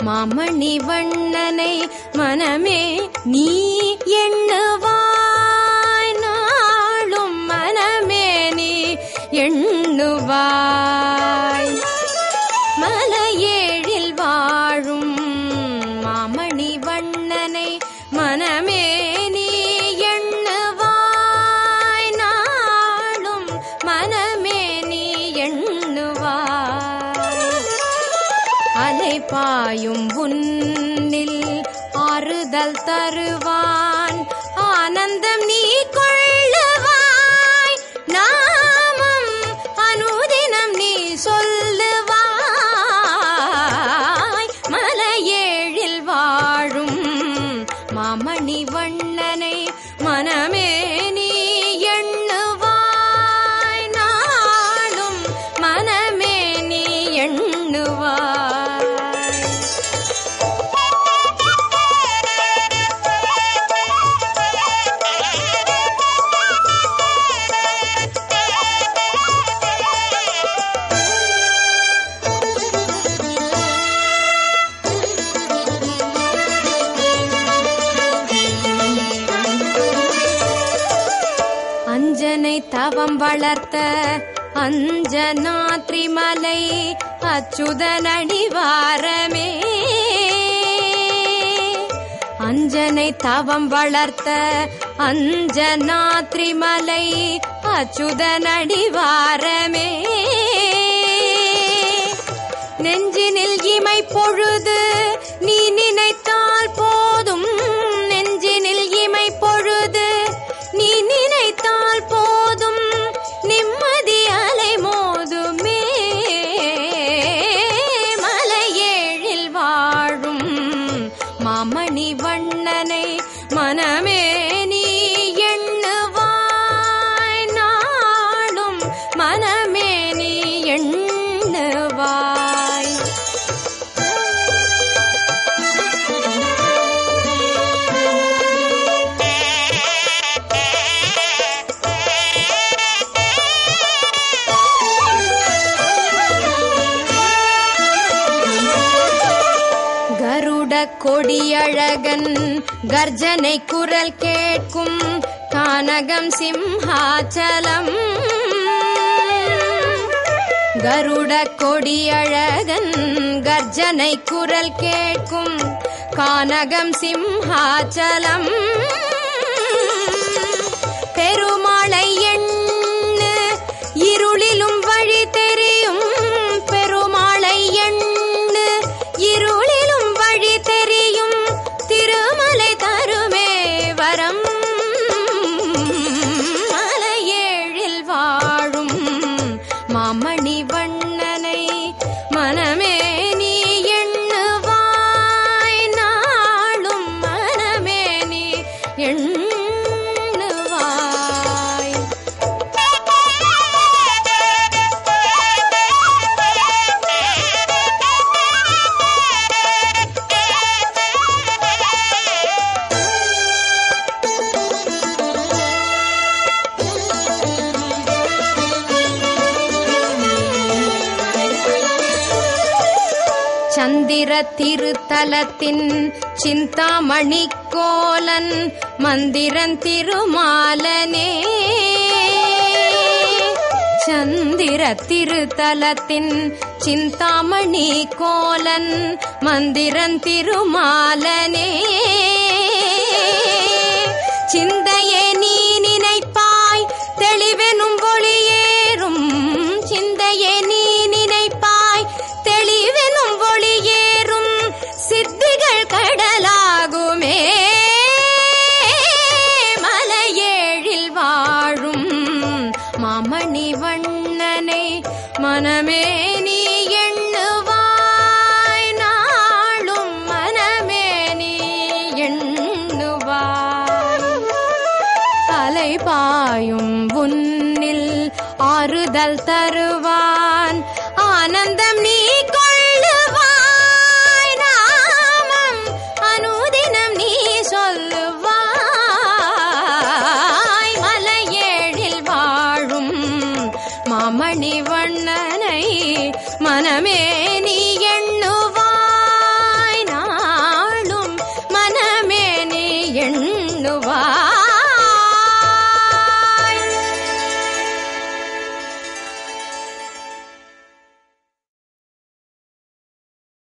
மாமணி வண்ணனை மனமே நீ எண்ணுவாய் நாளும் மனமே நீ எண்ணுவாய் மலையேழில் வாழும் மாமணி வண்ணனை மனமே நீ எண்ணுவாய் நாளும் மனமே நீ எண்ணுவாய் அலை பாயும் உன்னில் ஆறுதல் தருவான் ஆனந்தம் நீ கொள்ளுவாய் நாமம் அனுதினம் நீ சொல்லுவாய் மலையேழில் வாழும் மாமணி வண்ணனை மனமே நீ எண்ணுவாய் நாளும் மனமே நீ எண்ணுவாய் அஞ்சனை தவம் வளர்த்த அஞ்சனாத்ரிமலை அச்சுதனடிவாரமே அஞ்சனை தவம் வளர்த்த அஞ்சனாத்ரிமலை அச்சுதனடிவாரமே நெஞ்சினில் இமை பொழுது நீ நினைத்தால் போதும் நெஞ்சினில் இமை பொழுது நீ நினைத்தால் போதும் நிம்மதி அலை மோதுமே மலையேழில் வாழும் மாமணி வண்ணனை மனமே நீ எண்ணுவாய் நாளும் மனமே நீ எண்ணுவாய் கருட கொடியழகன் கர்ஜனை குரல் கேட்கும் கானகம் சிம்ஹாச்சலம் கருட கொடியழகன் கர்ஜனை குரல் கேட்கும் கானகம் சிம்ஹாச்சலம் பெருமாளை எண்ணு இருளிலும் வழி தெரியும் பெருமாளை எண்ணு இருளிலும் வழி தெரியும் திருமலை தருமே வரம் மலையேழில் வாழும் மாமணி வண்ணனை மனமே நீ எண்ணுவாய் நாளும் மனமே நீ எண்ணுவாய் சந்திர திருத்தலத்தின் சிந்தாமணி கோலன் மந்திரன் திருமாலனே சந்திர திருத்தலத்தின் சிந்தாமணி கோலன் மந்திரன் திருமாலனே சிந்தையே நீ நினைப்பாய் தெளிவெனும் ஒளியேறும் சிந்தையே நீ நினைப்பாய் தெளிவெனும் ஒளியேறும் சித்திகள் கடலாகுமே மலையேழில் வாழும் மாமணி வண்ணனை மனமே நீ எண்ணுவாய் நாளும் மனமே நீ எண்ணுவாய் அலை பாயும் உன்னில் ஆறுதல் தருவான் ஆனந்தம் நீ கொள்ளுவாய் நாமம் அனுதினம் நீ சொல்லுவாய் மலையேழில் வாழும் மாமணி வண்ணனை மனமே